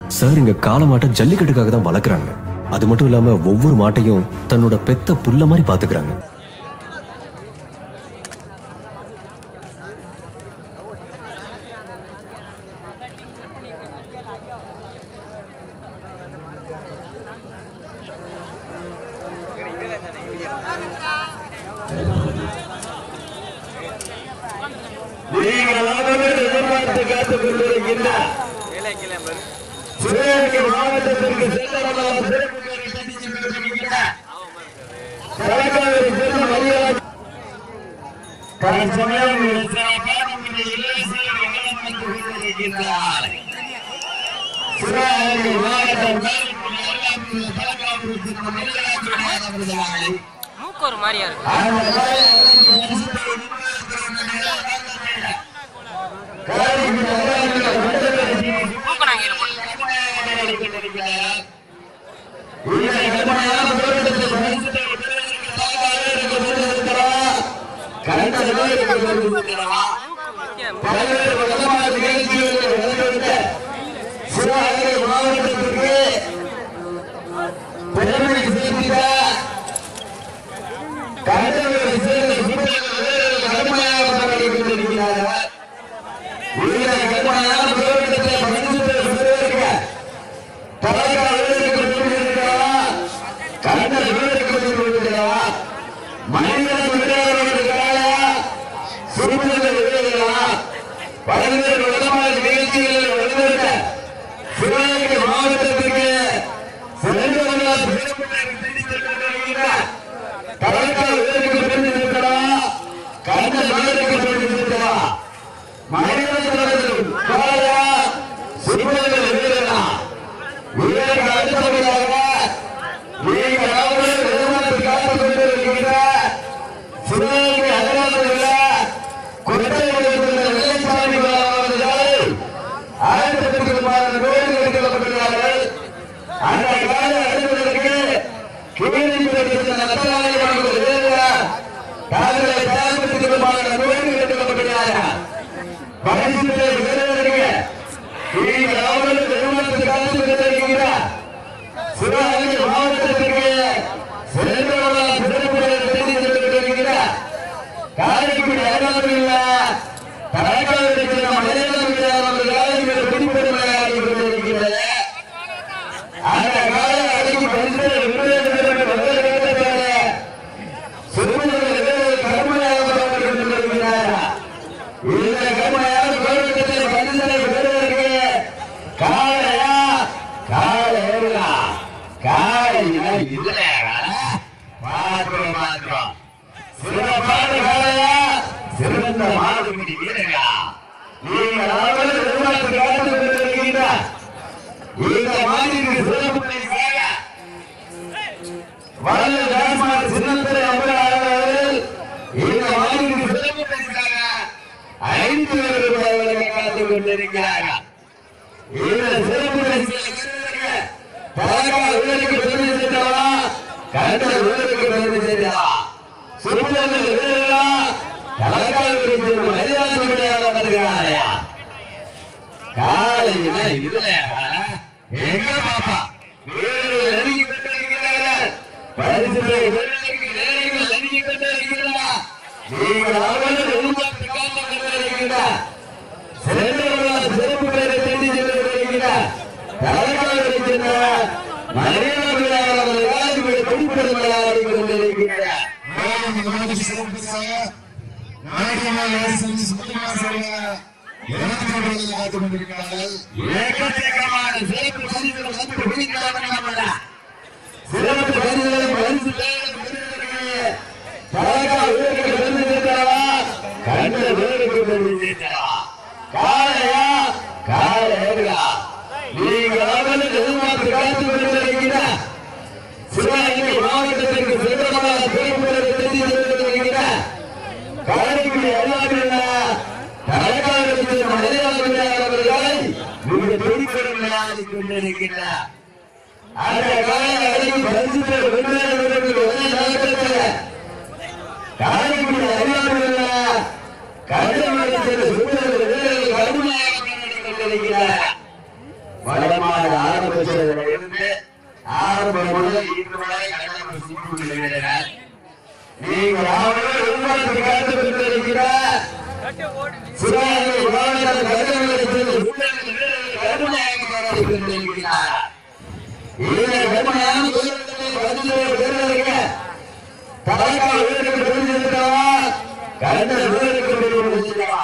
Sir இங்க காளை மாட்டை ஜல்லிக்கட்டுக்காக தான் வளர்க்குறாங்க அது மட்டும் இல்லாம ஒவ்வொரு மாட்டையும் தன்னோட பெத்த புள்ள மாதிரி பாத்துக்கிறாங்க நீங்கள் ஆதரவு எதிர்பார்த்து காத்துக் கொண்டிருக்கின்ற சிவகங்கை மாவட்டத்திற்கு செல்லலாம் சிறப்புகளை சந்தித்துக் கொண்டிருக்கின்ற தலைக்காவிரி செல்ல மரியாதை தற்சமயம் சிறப்பான இளைஞர்கள் வளம் வந்து கொண்டிருக்கின்றார் சிவகங்கை மாவட்டம் காரைக்குடி அருகாமையில் தலைக்காவிரி செல்ல மரியாதை மூக்கு ஒரு மாதிரியா இருக்கு அந்த காரைக்குடி அருகாமையில் மூக்கு நாங்க கீழே போட்டு பல்வேறு விதமான நிகழ்ச்சிகளில் வளர்ந்த சிவகங்கை மாவட்டத்திற்கு சிறந்த வரலாறு சிறப்புகளை சிந்தித்துக் கொண்டிருக்கிறார். தலைக்கால் வேருக்கு பெருமை இருக்கிறா கண்ணல் வேருக்கு பெருமை இருக்கிறா மனிதர்கள் காலையா சிவகங்கை வீரனா வீரர்கள் அடுத்தபடியாக நீங்கள் அவர்கள் எதிர்பார்த்து காத்துக் கொண்டிருக்கின்ற சிவகங்கை அகராமல் குற்றவாளிகள் வெள்ளைச்சாமி அவர்கள் ஆயிரத்திற்கு மாதம் கோயில் எடுக்கப்பட்டுள்ளார்கள் அந்த கால அறிவதற்கு கீழிருந்த நத்தலாயமானவர் தாங்களை தயாரிப்பதற்கு மாதம் கோயில் எடுக்கப்பட்டுள்ளார்கள் பரிசுகளை பெறுவதற்கு நீங்கள் அவர்கள் நிறுவனத்தில் காத்துக் கொண்டிருக்கிறார் சிவகங்கை மாவட்டத்திற்கு சிறந்த சிறப்புகளை தெரிவித்துக் கொண்டிருக்கிறார் காரைக்குடி அருகாமையில் தலைக்கால் இருக்கிற மலையாளர்கள் பிடிப்பெருமையாகி கொண்டிருக்கிறது அந்த கால அடங்கி பரிசு சிறுவர்கள் கருமையாக கொண்டிருக்கிறார் இந்த கருமையான கோவிலத்தை பரிசனை பெறுவதற்கு காலையா காலையா காலையில இதுல பார்க்கிறோம் பார்க்கிறோம் சிறப்பான காலையா சிறந்த மாடுபிடி வீரர்களா நீங்கள் அவர்கள் எதிர்பார்த்து காத்துக் கொண்டிருக்கின்றார் இந்த மாதிரி சிறப்புகளை செய்ய வளர்ந்த தாய்மார் சின்னத்திரை அமராளர்கள் இந்த மாதிரி சிறப்புகளை செய்ய ஐந்து ரூபாய்களை காத்துக் கொண்டிருக்கிறார்கள் இந்த சிறப்புகளை செய்ய பழக்கால் வீரருக்கு பெருமை சேர்த்தவா கண்டல் வீரருக்கு பெருமை சேர்த்தவா சுற்றுலர்கள் வீரர்களா பழக்கால் வீரருக்கு மரியாதை விடையாக வருகிறாரையா காலையில இதுல எங்க பாப்பா வீரர்கள் நெருங்கி கொண்டிருக்கிறார்கள் பரிசுகளை வீரர்களுக்கு நேரங்கள் நெருங்கி கொண்டிருக்கிறார் நீங்கள் அவர்கள் எதிர்பார்த்து காத்துக் கொண்டிருக்கிறார் சிறந்தவர்களால் சிறப்பு பெயரை தேடி சென்று வருகிறார் தலைக்கால் இருக்கின்ற மரியாதையாளர்கள் குடிப்பெருமையாடி கொண்டிருக்கிறார் ஏக்கச்சக்கமான சிறப்பு பரிசுகள் வந்து குடிக்கிறார்கள் சிறப்பு பரிசுகளை பரிசு தலைக்கால் வீரருக்கு பெருமை சேர்த்தவா கண்ட வீரருக்கு பெருமை சேர்த்தவா காலையா காலையா நீங்கள் அவர்களுக்கு எதிர்பார்த்து காத்துக் கொண்டிருக்கிற சிவகங்கை மாவட்டத்திற்கு சிறப்பான சிறப்புகளை தெரிந்து கொண்டிருக்கிற காரைக்குடி அருகாமையில் தலைக்காலத்தில் மலையாளர்களை மிக துடிப்புடன் விளையாடி கொண்டிருக்கிறார் அந்த கால அழகி பரிசு வெவ்வேறு ஒரே நேரத்தில் காரைக்குடி அருகாமையில் கருணாநிதி கடுமையாக கொண்டிருக்கிறார் வடமாடு ஆரம்பிச்சதுல இருந்து ஆரம்பம் முதல் இன்று வரை கடமை சிக்கிக் கொள்கிறார் நீங்கள் அவர்கள் உருவாக்கி காத்துக் கொண்டிருக்கிறார் சிவாஜி மாநில கருணையில் கருணையாக போராடிக் கொண்டிருக்கிறார் இந்த கருணையான உலகத்திலே வந்து பெறுவதற்கு தலைக்கா வீட்டுக்கு பெருந்திருக்கிறவா கண்ட வீட்டுக்கு பெருந்திருக்கிறவா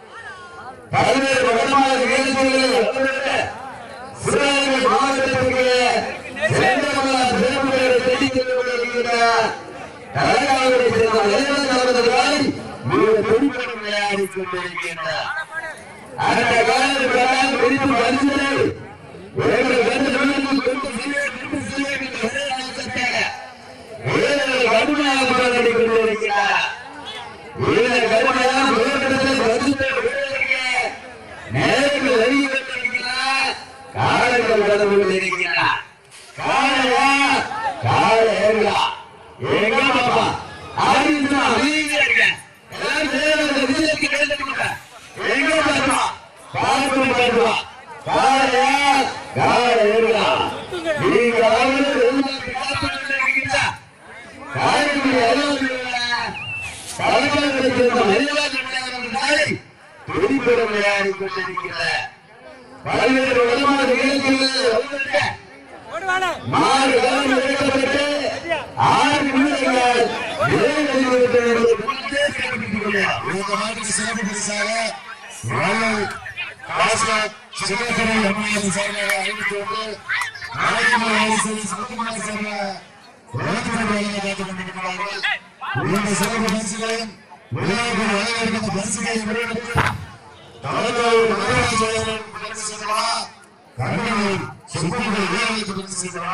பல்வேறு வடமாநில நிகழ்ச்சிகளில் சிவகங்கை மாவட்டத்திற்கு சென்றமல்ல பெருமைகளை தேடிக் கொண்டு கொண்டிருக்கிறார் தலைக்காவிலே சேர்ந்த இளைஞர் அவர்களை மிக துடிப்புடன் விளையாடிக் கொண்டிருக்கின்றார் அந்த காலத்தில் பிரித்து பரிசுகளை எங்கள் கண்டு வீட்டுக்கு கொண்டு செல்ல கொண்டு செல்ல என்ற ஒரே நோக்கத்தோட வீரர்கள் கடுமையாக போராடிக் கொண்டிருக்கிறார் வீரர் கடுமையாக போராட்டத்தை பரிசுகளை வீரர்களுக்கு நேரங்கள் நெருங்கி கொண்டிருக்கிறார் காலங்கள் கடந்து கொண்டிருக்கிறார் காலையா காலையா எங்க பாப்பா ஆடினா அமைதியா இருக்க எல்லாரும் தேவதை விஜயக்கு கேட்டுக்கோங்க எங்க பாப்பா பார்த்து பாருவா காலையா காலையா நீங்க அவர்கள் எதிர்பார்த்து காத்துக் கொண்டிருக்கிறீர்களா காலையில் எல்லாம் தலைவர்களுக்கு இருந்த மரியாதை துடிப்புடன் விளையாடிக் கொண்டிருக்கிறார் பல்வேறு விதமான நிகழ்ச்சிகளில் மாறு கலந்து வைக்கப்பட்டு ஆறு நிமிடங்கள் நிறைவேறிவிட்டது என்பதை முன்னே தெரிவித்துக் கொள்கிறேன். இந்த நாட்டுக்கு சிறப்பு பரிசாக வள்ளல் காஸ்ராத் சிவகரை அம்மையின் சார்பாக அறிவித்து வந்து நாயகர் அரசு சுத்தமாக சார்பாக வழக்கு வழங்க காத்துக் கொண்டிருக்கிறார்கள் இந்த சிறப்பு பரிசுகளையும் விழாவுக்கு வழங்கியிருக்கிற பரிசுகளையும் வெளியிட்டு தலைவர் நகராட்சி செயலர் பரிசு செய்தவா கண்ணூர் சுப்பிரமணிய வீரர்களுக்கு பரிசு செய்தவா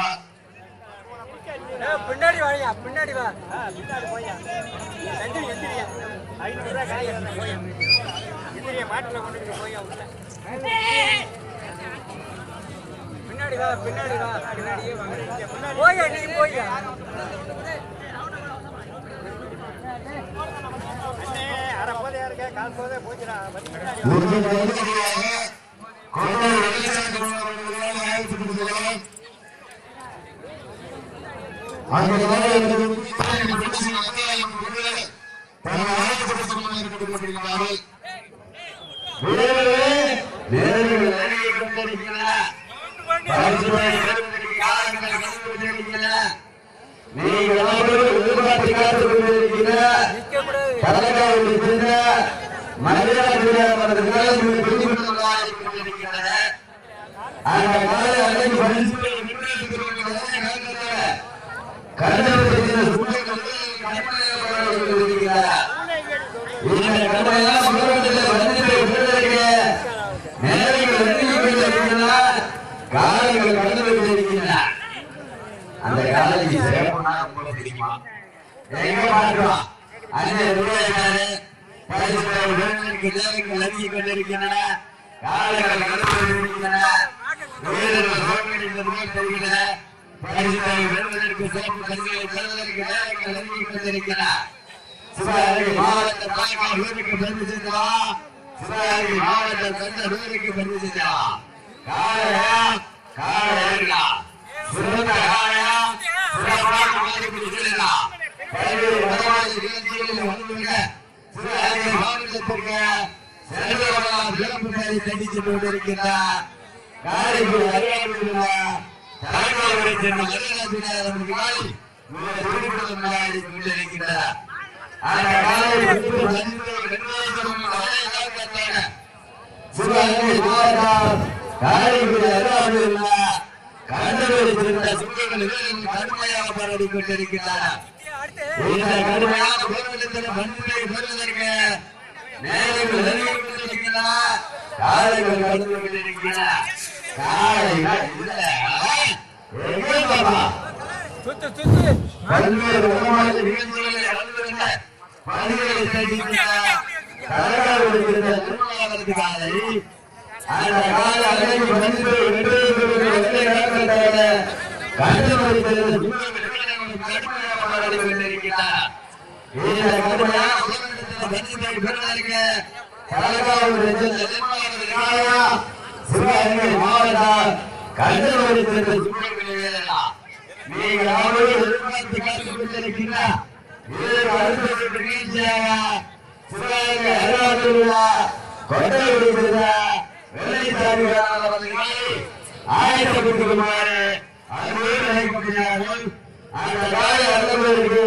பின்னாடி வாயா பின்னாடி வா பின்னாடி போயா எந்திரி எந்திரியா ஐநூறு ரூபாய் காய் எடுத்து போயா எந்திரியா மாட்டில் கொண்டு போயா உள்ள பின்னாடி வா பின்னாடி வா பின்னாடியே வாங்க போயா நீ போயா அரை போதையா இருக்க கால் போதே போச்சுடா பின்னாடி வா. ஒரு வருடங்களாக கொரோனா வெள்ளச்சாட்டு அவர்களால் ஆயத்தப்படுத்துகிறார் அந்த நாளில் ஆயத்தப்படுத்துகிறார்கள் வீரர்களே, வீரர்கள் நெருங்கிக் கொண்டிருக்கிறார். பரிசுகளை பெறுவதற்கு காலங்கள் கடந்து கொண்டிருக்கின்றன. நீங்கள் அவர்கள் எதிர்பார்த்து காத்துக் கொண்டிருக்கிறார் நிற்கக்கூடாது தலைக்காவிலே சேர்ந்த மரியாதை அவர்கள் பிடிபட்டுள்ளார் கொண்டிருக்கின்றன அந்த காலை அடைந்து பரிசுகளை முன்னெடுத்துக் கொண்டிருக்கிற நேரத்தில் கண்டவர்கள் இந்த சூழல்கள் கடுமையாக போராடிக் கொண்டிருக்கிறார். இந்த கடுமையான போராட்டத்தில் பரிசுகளை பெறுவதற்கு நேரங்கள் நெருங்கிக் கொண்டிருக்கின்றன. காலங்கள் கடந்து கொண்டிருக்கின்றன அந்த காலேஜ் சிறப்புனா உங்களுக்கு தெரியுமா எங்க மாற்றுவா அந்த ரூபாய்க்காரு பரிசுகளை வீரர்களுக்கு தேவைகள் நெருங்கிக் கொண்டிருக்கின்றன காலங்கள் கடந்து கொண்டிருக்கின்றன வீரர்கள் சோழர்கள் போல் தெரிகின்றன பரிசுகளை பெறுவதற்கு சிறப்பு பரிசுகளை பெறுவதற்கு நேரங்கள் நெருங்கிக் கொண்டிருக்கின்றன சிவகங்கை மாவட்ட தாய்மார் வீருக்கு பெருமை சேர்த்தவா சிவகங்கை மாவட்ட தந்த வீருக்கு பெருமை சேர்த்தவா காளையா காளையா சிறந்த காளையா சிறப்பான மாநிலத்தில் இருக்கிறதா பல்வேறு வடமாநில நிகழ்ச்சிகளில் வந்துள்ள சிவகங்கை மாவட்டத்திற்கு செல்வர்களால் சிறப்பு பெயரை தட்டிச் சென்று கொண்டிருக்கிறார் காரைக்குடி அருகாமையில் உள்ள தலைமையை சேர்ந்த மரியாதை அவர்கள் துடிப்புடன் விளையாடி கொண்டிருக்கிறார் அந்த காலையில் சிவகங்கை மாவட்டம் காரைக்குடி அருகாமையில் உள்ள கண்டவேலி சேர்ந்த சிவகங்கை வீரர்கள் கடுமையாக போராடிக் கொண்டிருக்கிறார் இந்த கடுமையான போராட்டத்தில் பண்புகளை பெறுவதற்கு நேரங்கள் நெருங்கிக் கொண்டிருக்கின்றன காலைகள் கடந்து கொண்டிருக்கின்றன காலைகள் இல்ல எங்கே பாப்பா சுத்து சுத்து பல்வேறு வடமாநில நிகழ்ச்சிகளில் கலந்துள்ள பணிகளை செய்கின்ற தலைவர்கள் இருந்த திருமணத்திற்கு காலை அந்த கால அழகி வந்து வெற்றி வெற்றி நடக்கிறத கண்டுபிடி செய்து கடுமையாக போராடி கொண்டிருக்கிறார் இந்த கடுமையான போராட்டத்தில் பரிசுகளை பெறுவதற்கு தலைவர்கள் இருந்த திருமணத்திற்கு காலையா சிவகங்கை மாவட்டம் கண்டனோடு பிறந்த சூழல்களை எழுதலாம் நீங்கள் அவரோடு எதிர்பார்த்து காத்துக் கொண்டிருக்கின்ற வேறு அடுத்த நிகழ்ச்சியாக சிவகங்கை அருளாளர்களா கொண்டையோடு பிறந்த வெள்ளைச்சாமிகளால் அவர்களை ஆயத்தப்பட்டுமாறு அன்போடு அழைக்கப்படுகிறார்கள் அந்த கால அலுவலருக்கு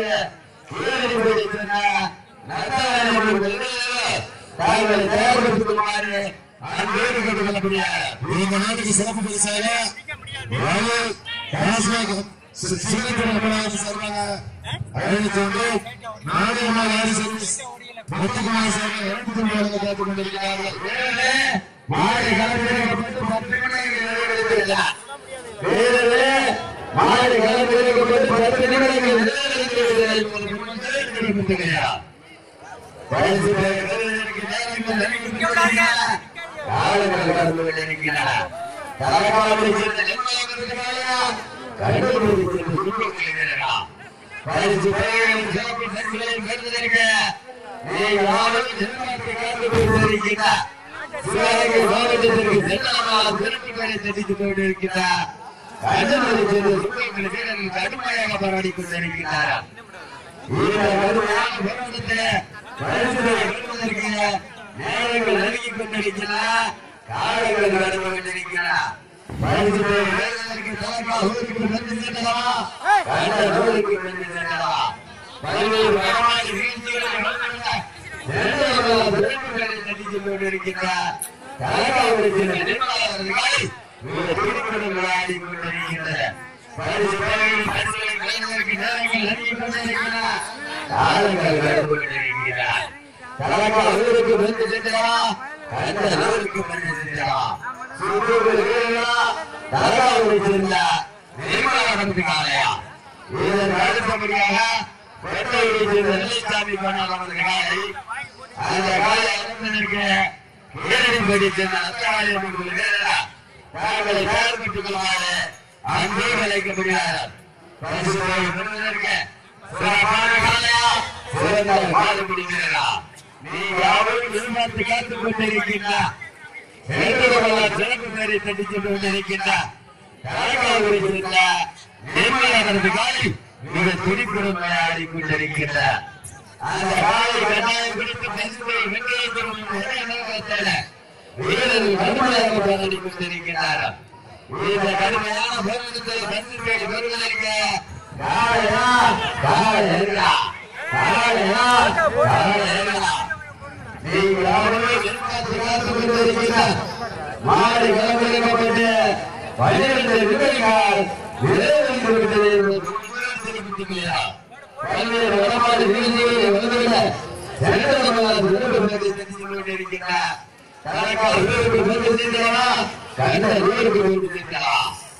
தாங்கள் தயார்படுத்துமாறு அன்போடு கேட்டுக்கொள்ளப்படுகிறார் இந்த நாட்டுக்கு சிறப்பு பரிசாக ராகுல் டாஸ்மாக் சீரத்தில் அமலாக சார்பாக அறிவித்துண்டு நாடுகளால் ஆறு சர்வீஸ் முத்துக்குமார் சார்கள் இரண்டு தொண்டு வழங்க காத்துக் கொண்டிருக்கிறார்கள் மாடு கலப்பிடப்பட்டு பத்து நிமிடங்கள் நிறைவேறுகிறது. வேறவே மாடு கலப்பிடப்பட்டு பத்து நிமிடங்கள் நிறைவேறுகிறது. பரிசு பெறுவதற்கு நேரங்கள் நெருங்கிவிட்டன. காலங்கள் கடந்து கொண்டிருக்கின்றன. தலைமாவட்டத்தைச் சேர்ந்த நிர்வாகத்திற்காக கண்டுபிடித்து சுருக்கப்படுகிறதா? பரிசு பெறுவதற்கு சிறப்பு பரிசுகளை பெறுவதற்கு நீங்கள் யாரும் நிர்வாகத்தை கண்டுபிடித்திருக்கிறார் சிவகங்கை மாவட்டத்திற்கு செல்லமாக சிறப்பு பெயரை தெரிவித்துக் கொண்டிருக்கிறார் கண்டனத்தை சேர்ந்த சுற்றுலா வீரர்கள் கடுமையாக போராடி கொண்டிருக்கிறார் இந்த கடுமையான போராட்டத்தில் பரிசுகளை பெறுவதற்கு நேரங்கள் நெருங்கிக் கொண்டிருக்கின்றன காலங்கள் நடந்து கொண்டிருக்கின்றன பரிசுகளை பெறுவதற்கு தலைமையாக ஊருக்கு வந்து சென்றதா கண்ட நூலுக்கு வந்து சென்றதா பல்வேறு வடமாநில வீழ்ச்சிகளை நடந்துள்ள அடுத்தபடியாக கோட்டையை சேர்ந்த நெல்லிசாமி பண்ணார் அவர்கள் காலை அந்த காலை அனுமதிக்கு ஏழடிப்படி சென்ற அத்தாளி அவர்கள் வீரரா தாங்களை தயார்பட்டுக் கொள்வாரு அன்பே அழைக்கப்படுகிறார் பரிசு தொகை பெறுவதற்கு சிறப்பான காலையா சிறந்த காலப்படி வீரரா நீ யாரும் எதிர்பார்த்து காத்துக் கொண்டிருக்கின்றார் சிறப்பு பேரை தட்டி சென்று கொண்டிருக்கின்றார் தலைக்காவலை சேர்ந்த நிர்மலானது காலை மிக துடிப்புடன் விளையாடி கொண்டிருக்கின்றார் அந்த காலை கட்டாயம் பிடித்து பரிசுகளை வெற்றியைத்தரும் ஒரே நோக்கத்தில் வீரர்கள் கடுமையாக போராடி கொண்டிருக்கிறார்கள் இந்த கடுமையான போராட்டத்தை பரிசுகளை பெறுவதற்கு காளையா காளையா காளையா காளையா நீங்கள் அவர்களே எதிர்பார்த்து காத்துக் கொண்டிருக்கிறார் மாடு கிளம்பிக்கப்பட்டு பன்னிரண்டு விவரிகள் விரைவில் விட்டது என்று தெரிவித்துள்ளார் பல்வேறு வடமாடு வீழ்ச்சிகளை வந்துள்ள ஜனநாயக விருப்பத்தை தெரிந்து கொண்டிருக்கிறார் தனக்காக வீருக்கு கொண்டு சென்றா கண்ட வீருக்கு கொண்டு சென்றா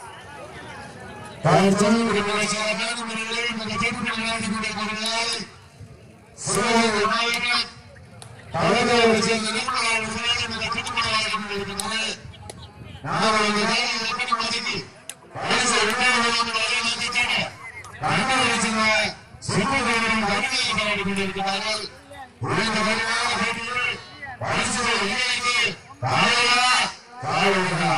தான் சொல்லுகிற சாதாரண முறையில் இந்த கட்டத்தில் விளையாடி கொண்டிருக்கிறார்கள் சிவகங்கை மாவட்டம் தலைமையோடு சேர்ந்த நிர்மலாளர் சிலர் இந்த கட்டத்தில் விளையாடி கொண்டிருக்கிறார்கள் நாங்கள் இந்த காலையை எப்படி மதித்து பரிசு இரண்டாவது வந்து வழிநடத்திட்டோம் கண்ணூரை சேர்ந்த சிம்மதேவரின் கவிதையை விளையாடி கொண்டிருக்கிறார்கள் இந்த கடுமையான போட்டியில் பரிசுகளை விநியோகித்து காலையா காலையா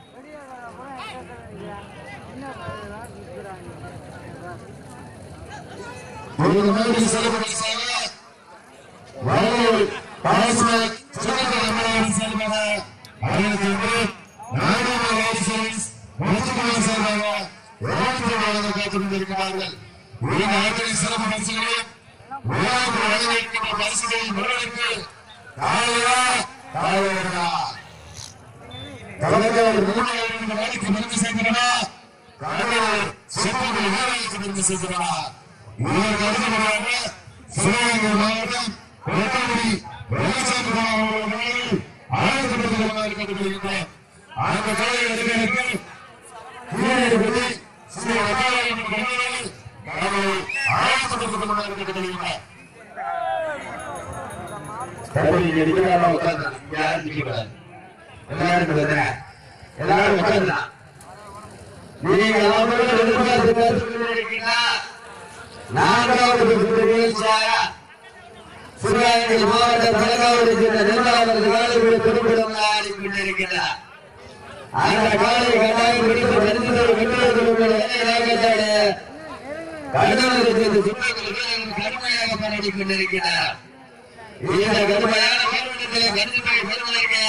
இந்த மாதிரி செலிபிரேஷன் வரலாறு பாஸ்வேர்ட் சிறந்த தமிழக சார்பாக அறிவித்து நாடாளு லைசன்ஸ் முத்துக்குமார் சார்பாக விளையாட்டு வழங்க காத்துக் கொண்டிருக்கிறார்கள் இந்த ஆற்றின் சிறப்பு பரிசுகளையும் விளையாட்டு வழங்கியிருக்கின்ற பரிசுகளின் முறைகளுக்கு தாழையா தாழையா தலைவர் மூணாயிரம் வேலைக்கு மருந்து சேர்க்கிறார் தலைவர் சிறப்பு வேலைக்கு மருந்து சேர்க்கிறார் இதற்கு அடுத்தபடியாக சிவகங்கை மாவட்டம் வெட்டமணி வெள்ளச்சாமி அவர்கள் ஆயத்தப்படுத்துவதாக கேட்டுக்கொள்கின்றேன் அந்த காலை அறிஞருக்கு கீழே ஸ்ரீ வட்டாரம் கொண்டாடி அவர்கள் ஆயத்தப்படுத்துவதாக கேட்டுக்கொள்கின்றேன் தம்பி அடிக்கிறாரா உட்கார்ந்து யாரும் நிற்கக்கூடாது எல்லாரும் உட்கார்ந்து எல்லாரும் உட்கார்ந்து நீங்கள் அவர்கள் எதிர்பார்த்து பேசிக் கொண்டிருக்கிறார் நான்காவது சுற்று நிகழ்ச்சியாக சிவகங்கை மாவட்ட தலைகாவடி சேர்ந்த நிர்வாகத்தில் வேலைகளை குறிப்பிடம் ஆடிக்கொண்டிருக்கிறார் அந்த காலை கட்டாயம் பிடித்து பரிசுத்தை வெற்றி இலக்கத்தோடு கடலூரை சேர்ந்து சுற்றுகள் வீரர்கள் கடுமையாக போராடி கொண்டிருக்கிறார் இந்த கடுமையான போராட்டத்தில் பரிசுத்தை பெறுவதற்கு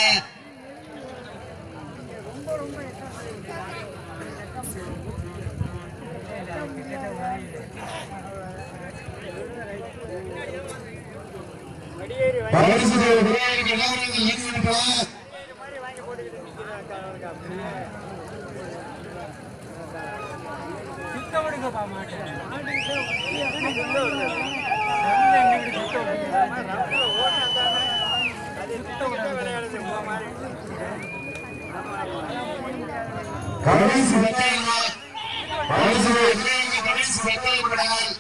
வடிவேறி வாங்கி பரிசுகளை விளையாடி விளையாடி ஈடுபடுத்தலாம் மாதிரி வாங்கி போட்டுக்கிட்டு நிற்கிறாங்க அவருக்கு அப்படியே சுத்த விடுங்கப்பா மாட்டேன் கடைசி வெற்றியாளர் பரிசுகளை விளையாடி கடைசி வெற்றியாளர்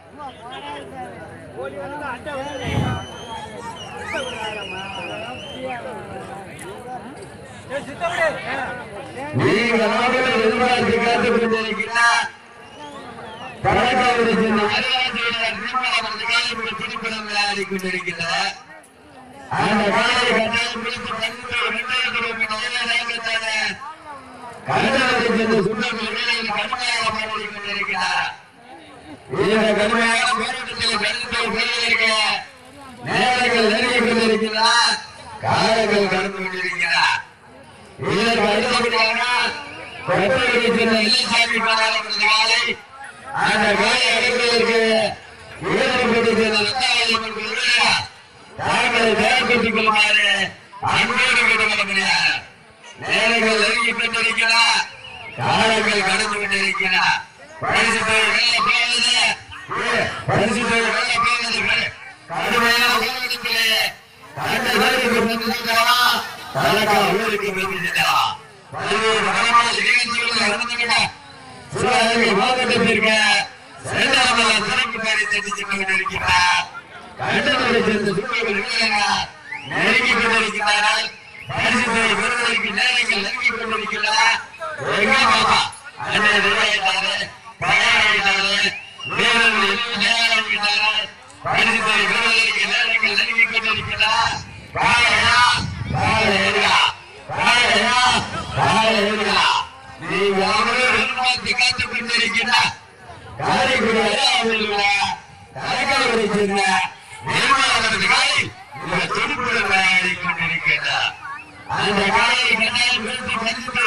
கோழி வந்து அட்டை வந்து சித்த விடு நீங்க நாடுகள் எதிர்பார்த்து காத்துக் கொண்டிருக்கிறார் பழக்காவடி சேர்ந்த அறிவாசிரியர் நிர்மலானந்த காலைப்படி திருப்பணம் விளையாடி கொண்டிருக்கிறார் அந்த காலை கட்டாயம் பிடித்து பரிசுத்தை வெற்றி கண்டனத்தை சேர்ந்த சுண்ணாம்பு வீரர்கள் கடுமையாக போராடி கொண்டிருக்கிறார் இந்த கடுமையான போராட்டத்தில் பரிசுத்தை பெறுவதற்கு நேரங்கள் நெருங்கி கொண்டிருக்கிறார் காலங்கள் கடந்து கொண்டிருக்கிறார் இதற்கு அடுத்தபடியாக கொட்டகையை சேர்ந்த இல்லசாமி பாராளுமன்ற காலை அந்த காலை அடைப்பதற்கு உயர்வுபட்டு சேர்ந்த ரத்தாவளி தாங்களை தயார்படுத்திக் கொள்ளுமாறு அன்போடு கேட்டுக்கொள்ளப்படுகிறார் நேரங்கள் நெருங்கி கொண்டிருக்கிறார் காலங்கள் கடந்து கொண்டிருக்கிறார் பரிசுத்தை வெள்ள போவது பரிசுத்தை வெள்ள போவது கடுமையான போராட்டத்திலே தன்னை வேலைக்கு வந்திருக்கிறா தனக்கா ஊருக்கு வந்திருக்கிறா பல்வேறு வளமான நிகழ்ச்சிகளில் நடந்துகிட்ட சிவகங்கை மாவட்டத்திற்கு சேதாரமல்ல சிறப்பு பேரை தெரிவித்துக் கொண்டிருக்கிறார் கண்டனத்தை சேர்ந்த சூழல் நெருங்கி கொண்டிருக்கிறார்கள் பரிசுத்தை பெறுவதற்கு நேரங்கள் நெருங்கி கொண்டிருக்கிறார் எங்க பாப்பா அண்ணே நிறைவேற்றாரு பழையாறு வீரர்கள் எல்லாம் நேரம் விட்டார்கள் பரிசுத்தை பெறுவதற்கு நேரங்கள் நெருங்கி கொண்டிருக்கிறார் காலையா காலையா காலையா காலையா நீங்க அவர்கள் எதிர்பார்த்து காத்துக் கொண்டிருக்கிறார் காரைக்குடி அருகாமையில் தலைக்கவரை சேர்ந்த நிர்மலானது காலை இந்த துடுப்புடன் விளையாடி கொண்டிருக்கிறார் அந்த காலையை கண்டால் விருத்தி பரிசுத்தை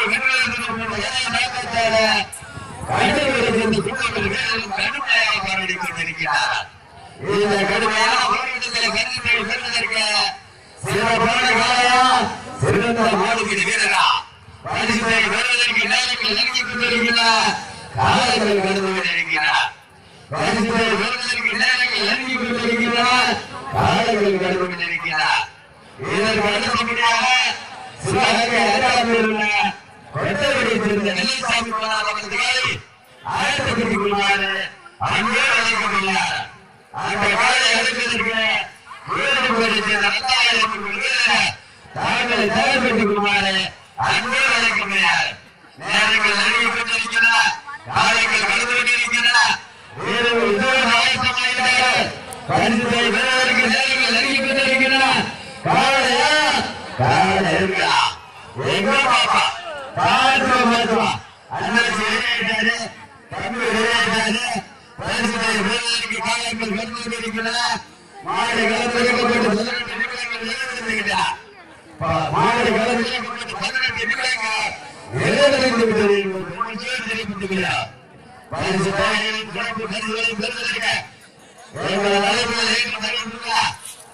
வென்றது கண்டவரை சேர்ந்த சுற்றங்கள் வீரர்கள் கடுமையாக போராடி கொண்டிருக்கிறார் இந்த கடுமையான போராட்டத்தில் கருத்தை பெறுவதற்கு சிறப்பான காலையா சிறந்த மாடுபிடி வீரரா பரிசுத்தை பெறுவதற்கு நேரங்கள் நெருங்கி கொண்டிருக்கிறார் காலங்கள் கடந்து கொண்டிருக்கிறார் பரிசுத்தை பெறுவதற்கு நேரங்கள் நெருங்கி கொண்டிருக்கிறார் காலங்கள் கடந்து கொண்டிருக்கிறார் இதற்கு அடுத்தபடியாக சிவகங்கை அருகாமையில் உள்ள கொட்டவரை சேர்ந்த நெல்லிசாமி அவர்களை ஆயத்தப்படுத்திக் கொள்வாரு அங்கே அழைக்கப்படுகிறார் அந்த காலை அழைப்பதற்கு வீரர்களை சேர்ந்த ரத்தாயிரம் வீரர் தாங்களை தயார்படுத்திக் கொள்வாரு அங்கே அழைக்கப்படுகிறார் நேரங்கள் நெருங்கி கொண்டிருக்கிறார் காலங்கள் கடந்து கொண்டிருக்கிறார் வீரர்கள் இதோடு ஆயத்தமாகிறார்கள் பரிசுத்தை பெறுவதற்கு நேரங்கள் நெருங்கி கொண்டிருக்கிறார் காலையா காலை இருக்கா எங்க பாப்பா பார்த்து பார்த்துவா அண்ணன் வெளியேட்டாரு தம்பி வெளியேட்டாரு பரிசுத்தை பெறுவதற்கு காலங்கள் கடந்து கொண்டிருக்கிறார் மாடு கலந்து பதினெட்டு நிமிடங்கள் எழுதிருக்கிறா மாடு கலந்து பதினெட்டு நிமிடங்கள் எழுதிருந்து விட்டது தெரிவித்துக்கிறார் பரிசு தாயின் சிறப்பு பரிசுகளை பெறுவதற்கு எங்கள் அழைப்புகளை ஏற்று தருகின்றார்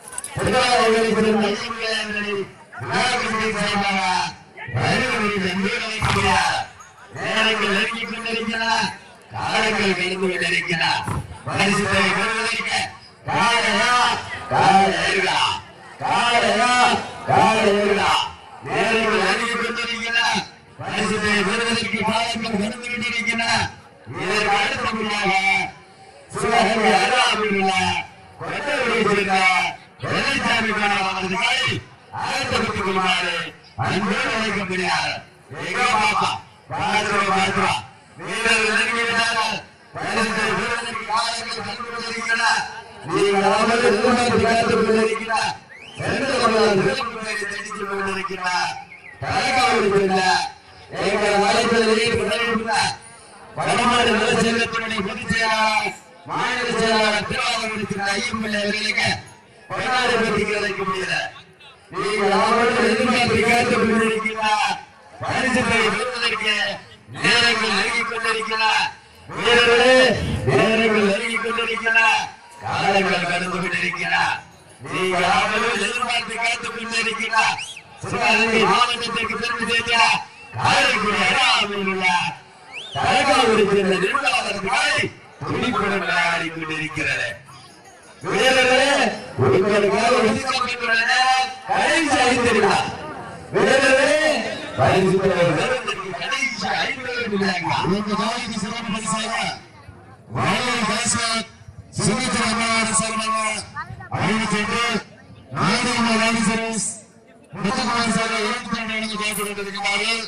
நேரங்கள் நெருங்கி கொண்டிருக்கிறார் காலங்கள் கடந்து கொண்டிருக்கிறார் பரிசுத்தை பெறுவதற்கு காலையா காலையா காலையா காலையா நேரங்கள் நெருங்கி கொண்டிருக்கிறார் பரிசுத்தை பெறுவதற்கு காலங்கள் கடந்து கொண்டிருக்கிறார் இதற்கு அடுத்தபடியாக சிவகங்கை அருகாமையில் உள்ள கொட்டவரை சேர்ந்த வெள்ளைசாமி அவர்களை ஆயத்தப்பட்டுக் கொள்வாரு அன்போடு அழைக்கப்படுகிறார் எங்க பாப்பா பார்க்கிறோம் பார்க்கிறோம் வீரர்கள் நெருங்கி விட்டார்கள் பரிசுத்தை பெறுவதற்கு காலங்கள் கண்டு கொண்டிருக்கிறார் நீங்கள் அவர்கள் எதிர்பார்த்து காத்துக் கொண்டிருக்கிறார் சென்ற சிறப்பு பெயரை தெரிவித்துக் கொண்டிருக்கிறார் தலைக்காவடி சேர்ந்த எங்கள் அழைப்பதிலே உடனிருந்த வடமாடு நலச்சங்கத்தினுடைய பொதுச் செயலாளர் மாநில செயலாளர் திருவாரூர் ஐயம்பிள்ளை அவர்களுக்கு கொண்டாடு பற்றி கிடைக்க முடியல நீங்கள் அவர்கள் எதிர்பார்த்து காத்துக் கொண்டிருக்கிறார் பரிசுத்தை பெறுவதற்கு நேரங்கள் நெருங்கிக் கொண்டிருக்கிறார் வீரர்களே நேரங்கள் நெருங்கிக் கொண்டிருக்கிறார் காலங்கள் கடந்து கொண்டிருக்கிறார் நீங்கள் அவர்கள் எதிர்பார்த்து காத்துக் கொண்டிருக்கிறார் சிவகங்கை மாவட்டத்திற்கு பெருமை சேர்க்கிறார் காரைக்குடி அடையாளத்தில் உள்ள தலைக்காவடி சேர்ந்த நிர்மலாளர்கள் துணிப்புடன் விளையாடி கொண்டிருக்கிறது வீரர்களே உங்களுக்காக ஒதுக்கப்பட்டுள்ள கடைசி ஐந்து நிமிடம் வீரர்களே பரிசு பெறுவதற்கு கடைசி ஐந்து நிமிடங்கள் இந்த நாளைக்கு சிறப்பு பரிசாக வாழை பாஸ்கர் சுமித்ரா அம்மாவார் சார்பாக ஐநூத்தி எட்டு நாகரிக ராணி சர்வீஸ் முத்துக்குமார் சார் இருபத்தி ரெண்டு இடங்கள் காத்து கொண்டிருக்கிறார்கள்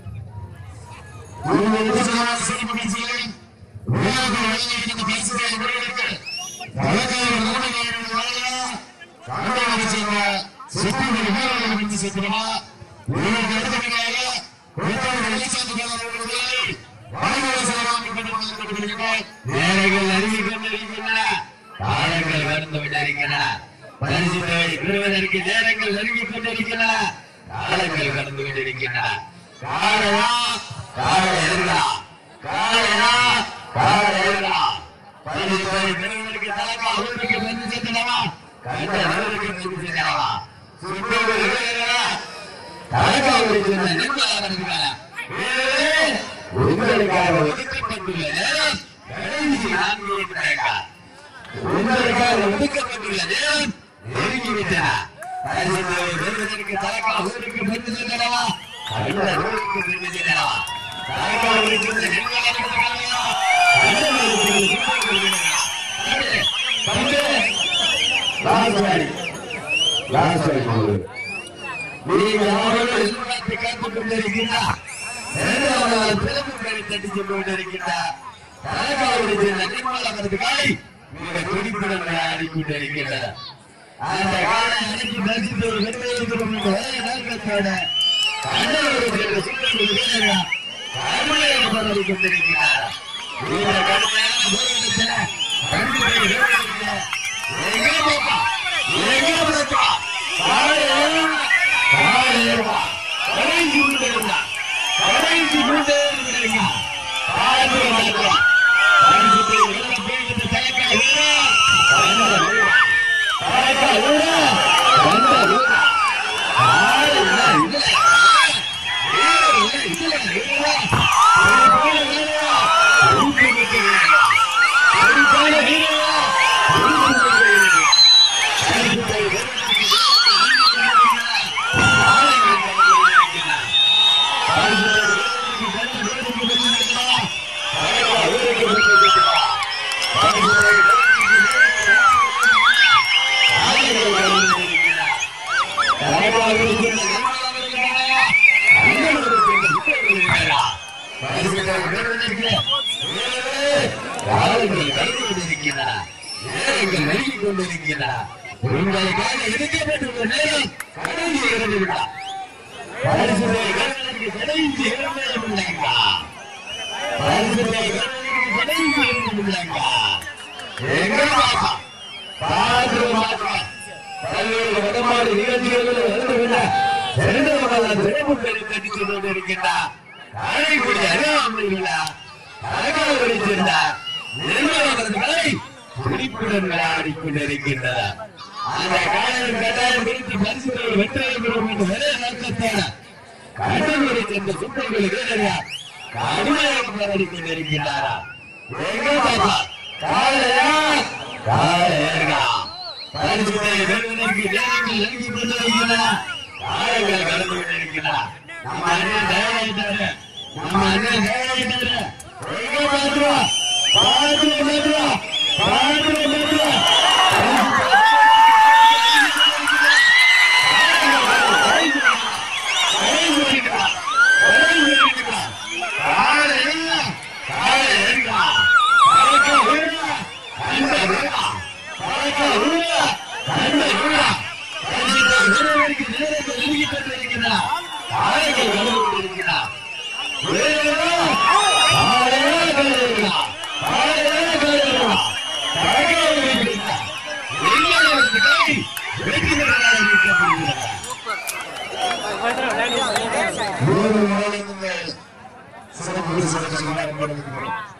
இந்த விதமான சிறப்பு பரிசுகளை விழாக்கள் வழங்கியிருக்கின்ற பரிசுகளை முறையிட்டு தலைக்காரர் மூலமாரின் வாயிலா கர்நாடக சேர்ந்த சுற்றுலா வீரர்கள் வந்து சேர்க்கிறோமா இதற்கு அடுத்தபடியாக கொண்டாடு வெளிச்சாட்டுக்காரர்களுடைய வாழ்வுரை சேராமல் கொண்டிருக்கிறார் நேரங்கள் நெருங்கிக் கொண்டிருக்கின்றன காலங்கள் கடந்து கொண்டிருக்கின்றன பரிசு தேடி பெறுவதற்கு நேரங்கள் நெருங்கிக் கொண்டிருக்கின்றன காலங்கள் கடந்து கொண்டிருக்கின்றன காலையா காலை எதிர்கா காலையா காலை எதிர்கா பரிசு தேடி பெறுவதற்கு தலைக்கா அவருக்கு பரிசு சேர்த்தனவா கண்ட நபருக்கு பரிசு சேர்த்தனவா சுற்றோடு இருக்கிறா தலைக்கா அவருக்கு நிர்மலா உங்களுக்காக ஒதுக்கப்பட்டுள்ள நேரம் கடைசி நான்கு நிமிடங்கள் உங்களுக்காக ஒதுக்கப்பட்டுள்ள நேரம் நெருங்கிவிட்டன பரிசுகளை பெறுவதற்கு தலைக்கா ஊருக்கு பெற்று சென்றனவா கண்ட ஊருக்கு பெற்று சென்றனவா தலைக்கா ஊருக்கு இந்த நெருங்கலாக இருக்கிறார்களா? கண்ட ஊருக்கு இந்த சுற்றுக்கு இருக்கிறார்களா? கண்டு, கண்டு. ராஜபாடி. ராஜபாடி போகுது. நீங்கள் அவர்கள் எதிர்பார்த்து காத்துக் கொண்டிருக்கிறார் இரண்டாவது பிறப்புகளை தட்டி சென்று கொண்டிருக்கிறார் தலைக்காவடி சேர்ந்த நிர்மலாபுரத்து காலை மிக துடிப்புடன் விளையாடி கொண்டிருக்கிறார் அந்த காலை அனைத்து தரிசித்து ஒரு வெற்றி இருக்கிறோம் என்ற ஒரே நோக்கத்தோட கண்ணூரை சேர்ந்த சுற்றுலா வீரர்கள் கடுமையாக போராடி கொண்டிருக்கிறார் இந்த கடுமையான போராட்டத்தில் கண்டிப்பை வீரர்களுக்கு எங்கே போப்பா எங்கே போப்பா காலை ஏறுவா காலை ஏறுவா கடைசி கொண்டிருந்தார் கடைசி கொண்டிருக்கிறீங்க பார்த்து பார்க்கலாம் பரிசுத்தை வெல்ல போகிறது தலைக்கா வீரா கண்ட வீரா தலைக்கா வீரா கண்ட வீரா ஆள் இல்ல இல்ல இல்ல இல்ல இல்ல இல்ல வீரா ஊக்குவிக்க வீரா சரிபான வீரா ஊக்குவிக்க வீரா பரிசுத்தை காலங்கள் கடந்து கொண்டிருக்கின்றன நேரங்கள் நெருங்கிக் கொண்டிருக்கின்றன உங்களுக்காக எடுக்கப்பட்டுள்ள நேரம் கடைசி இறந்து விட்டார் பரிசுத்தை பெறுவதற்கு கடைசி இரண்டே நிமிடங்களா? பரிசுத்தை பெறுவதற்கு கடைசி இரண்டு நிமிடங்களா? எங்க பாப்பா? பார்த்து பாப்பா. பல்வேறு வடமாடு நிகழ்ச்சிகளில் வந்துவிட இரண்டாவதாக சிறப்புகளை தட்டி சென்று கொண்டிருக்கின்றார். காரைக்குடி அருகாமையிலுள்ள தலைக்காவடி சேர்ந்த நிர்மலானந்தர்களை துடிப்புடன் விளையாடிக் கொண்டிருக்கின்றனர் அந்த காலையில் கட்டாயம் பிடித்து பரிசுகளை வெற்றியெடுக்கிறோம் என்ற ஒரே நோக்கத்தோட கண்ணூரை சேர்ந்த சுற்றங்கள் வீரர்கள் கடுமையாக போராடி கொண்டிருக்கிறாரா எங்க பாப்பா காலையா காலையா பரிசுகளை வெல்வதற்கு நேரங்கள் நெருங்கிக் கொண்டிருக்கின்றன காலங்கள் கடந்து கொண்டிருக்கின்றன நம்ம அண்ணன் தயாராயிட்டாரு நம்ம அண்ணன் தயாராயிட்டாரு எங்க பாத்துவா பாத்துவா பாத்துவா பாத்துவா பாத்துவா ஒரு நாளில் சிறப்பு சிறப்பு